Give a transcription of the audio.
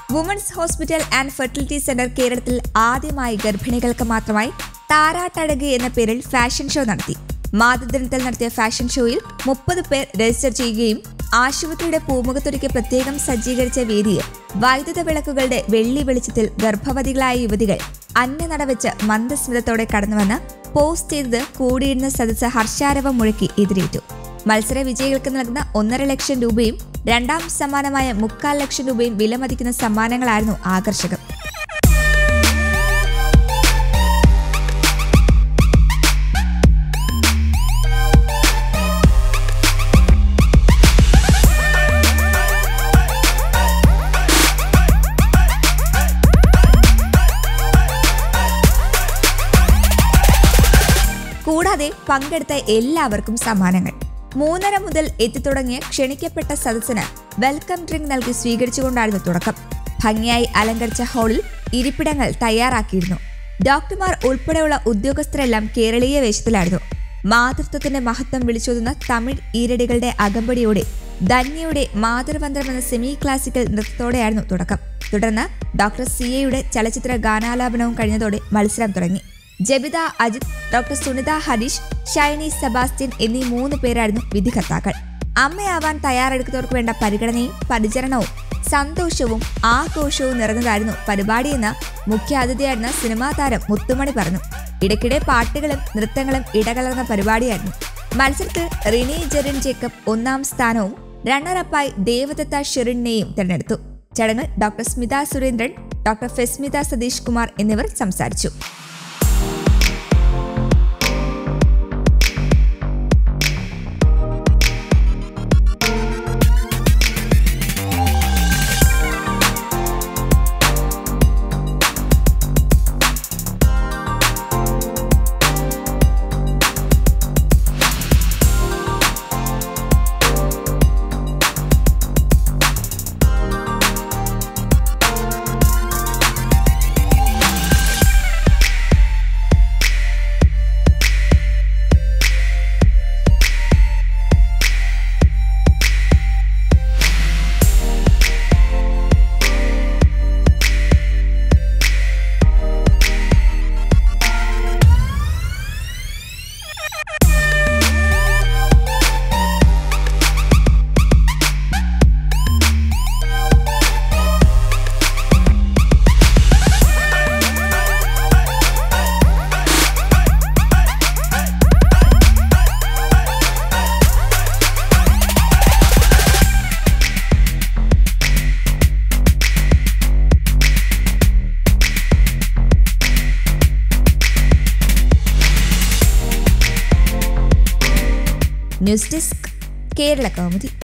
women's hospital and fertility centre കേരളത്തിൽ ആദ്യമായി ഗർഭിണികൾക്ക് മാത്രമായി താരാട്ടഴക് എന്ന പേരിൽ ഫാഷൻ ഷോ നടത്തി മാതൃദിനത്തിൽ നടത്തിയ ഫാഷൻ ഷോയിൽ മുപ്പത് പേർ രജിസ്റ്റർ ചെയ്യുകയും ആശുപത്രിയുടെ പൂമുഖത്തൊരുക്കി പ്രത്യേകം സജ്ജീകരിച്ച വേദിയിൽ വൈദ്യുത വിളക്കുകളുടെ വെള്ളി വെളിച്ചത്തിൽ ഗർഭവതികളായ യുവതികൾ അന്യനടവെച്ച് മന്ദസ്മിതത്തോടെ കടന്നുവന്ന് പോസ്റ്റ് ചെയ്തത് കൂടിയിരുന്ന സദസ്സ് ഹർഷാരവം മുഴക്കി എതിരേറ്റു മത്സര വിജയികൾക്ക് നൽകുന്ന ഒന്നര ലക്ഷം രൂപയും രണ്ടാം സമ്മാനമായ മുക്കാൽ ലക്ഷം രൂപയും വിലമതിക്കുന്ന സമ്മാനങ്ങളായിരുന്നു ആകർഷകം കൂടാതെ പങ്കെടുത്ത എല്ലാവർക്കും സമ്മാനങ്ങൾ മൂന്നര മുതൽ എത്തിത്തുടങ്ങിയ ക്ഷണിക്കപ്പെട്ട സദസ്സിന് വെൽക്കം ഡ്രിങ്ക് നൽകി സ്വീകരിച്ചുകൊണ്ടായിരുന്നു തുടക്കം ഭംഗിയായി അലങ്കരിച്ച ഹാളിൽ ഇരിപ്പിടങ്ങൾ തയ്യാറാക്കിയിരുന്നു ഡോക്ടർമാർ ഉൾപ്പെടെയുള്ള ഉദ്യോഗസ്ഥരെല്ലാം കേരളീയ വേഷത്തിലായിരുന്നു മാതൃത്വത്തിന്റെ മഹത്വം വിളിച്ചോതുന്ന തമിഴ് ഈരടികളുടെ അകമ്പടിയോടെ ധന്യയുടെ മാതൃവന്ത്രം എന്ന സെമി ക്ലാസിക്കൽ നൃത്തത്തോടെയായിരുന്നു തുടക്കം തുടർന്ന് ഡോക്ടർ സി എയുടെ ചലച്ചിത്ര ഗാനാലാപനവും കഴിഞ്ഞതോടെ മത്സരം തുടങ്ങി ജബിത അജിത് ഡോക്ടർ സുനിത ഹരീഷ് ഷൈനി സെബാസ്റ്റ്യൻ എന്നീ മൂന്ന് പേരായിരുന്നു വിധികർത്താക്കൾ അമ്മയാവാൻ തയ്യാറെടുക്കുന്നവർക്ക് വേണ്ട പരിഗണനയും പരിചരണവും സന്തോഷവും ആഘോഷവും നിറഞ്ഞതായിരുന്നു പരിപാടിയെന്ന് മുഖ്യാതിഥിയായിരുന്ന സിനിമാ താരം മുത്തുമണി പറഞ്ഞു ഇടയ്ക്കിടെ പാട്ടുകളും നൃത്തങ്ങളും ഇടകലർന്ന പരിപാടിയായിരുന്നു മത്സരത്തിൽ റിനി ജെറിൻ ജേക്കബ് ഒന്നാം സ്ഥാനവും റണ്ണറപ്പായി ദേവദത്ത ഷെറിനെയും തിരഞ്ഞെടുത്തു ചടങ്ങിൽ ഡോക്ടർ സ്മിത സുരേന്ദ്രൻ ഡോക്ടർ ഫെസ്മിത സതീഷ് കുമാർ എന്നിവർ സംസാരിച്ചു ന്യൂസ് ഡെസ്ക് കേരള കൗമുദി